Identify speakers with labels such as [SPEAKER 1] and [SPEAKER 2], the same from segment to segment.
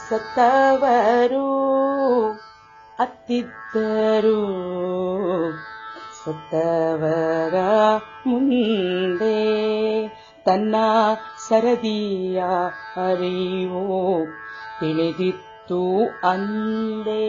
[SPEAKER 1] ಸತ್ತವರು ಅತ್ತಿದ್ದರು ಸತ್ತವರ ಮುಂದೆ ತನ್ನ ಸರದಿಯ ಅರಿವು ತಿಳಿದಿತ್ತು ಅಂದೇ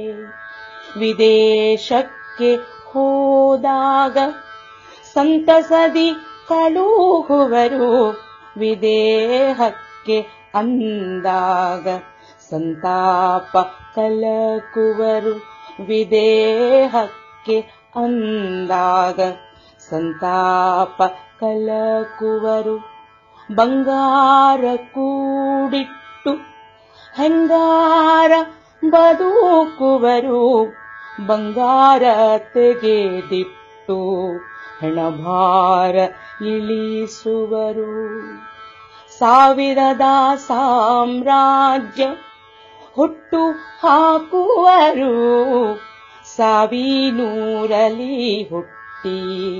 [SPEAKER 1] ವಿದೇಶಕ್ಕೆ ಹೋದಾಗ ಸಂತಸದಿ ಕಳುಹುವರು ವಿದೇಹಕ್ಕೆ ಅಂದಾಗ ಸಂತಾಪ ಕಲಕುವರು ವಿದೇಹಕ್ಕೆ ಅಂದಾಗ ಸಂತಾಪ ಕಲಕುವರು ಬಂಗಾರ ಕೂಡಿಟ್ಟು ಹೆಂಗಾರ ಬದುಕುವರು ಬಂಗಾರ ತೆಗೆದಿಟ್ಟು ಹೆಣಭಾರ ಇಳಿಸುವರು ಸಾವಿರದ ಸಾಮ್ರಾಜ್ಯ ಹುಟ್ಟು ಹಾಕುವರು ಸಾವಿನೂರಲಿ ಹುಟ್ಟಿ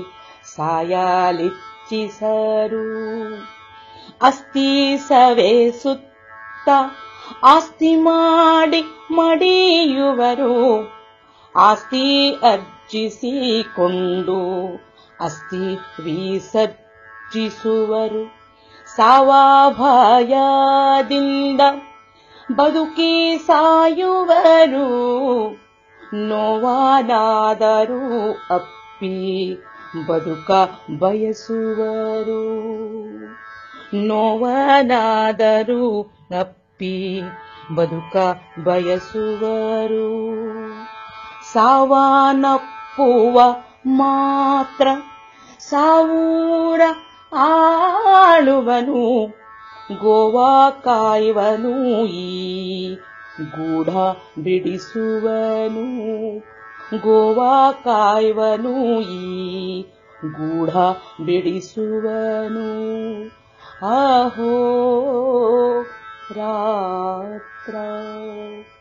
[SPEAKER 1] ಸಾಯಲಿಚ್ಛಿಸರು ಅಸ್ಥಿ ಸವೆ ಸುತ್ತ ಆಸ್ತಿ ಮಾಡಿ ಮಡಿಯುವರು ಆಸ್ತಿ ಅರ್ಜಿಸಿಕೊಂಡು ಅಸ್ಥಿ ವಿಸರ್ಜಿಸುವರು ಸಾವಾಭಯದಿಂದ ಬದುಕಿ ಸಾಯುವರು ನೋವಾನಾದರೂ ಅಪ್ಪಿ ಬದುಕ ಬಯಸುವರು ನೋವನಾದರೂ ಅಪ್ಪಿ ಬದುಕ ಬಯಸುವರು ಸಾವನಪ್ಪುವ ಮಾತ್ರ ಸಾವೂರ ಆಳುವನು ಗೋವಾ ಕಾಯುವನು ಈ ಗೂಢ ಬಿಡಿಸುವನು ಗೋವಾ ಕಾಯುವನು ಈ ಗೂಢ ಬಿಡಿಸುವನು ಅಹೋ ರಾತ್ರ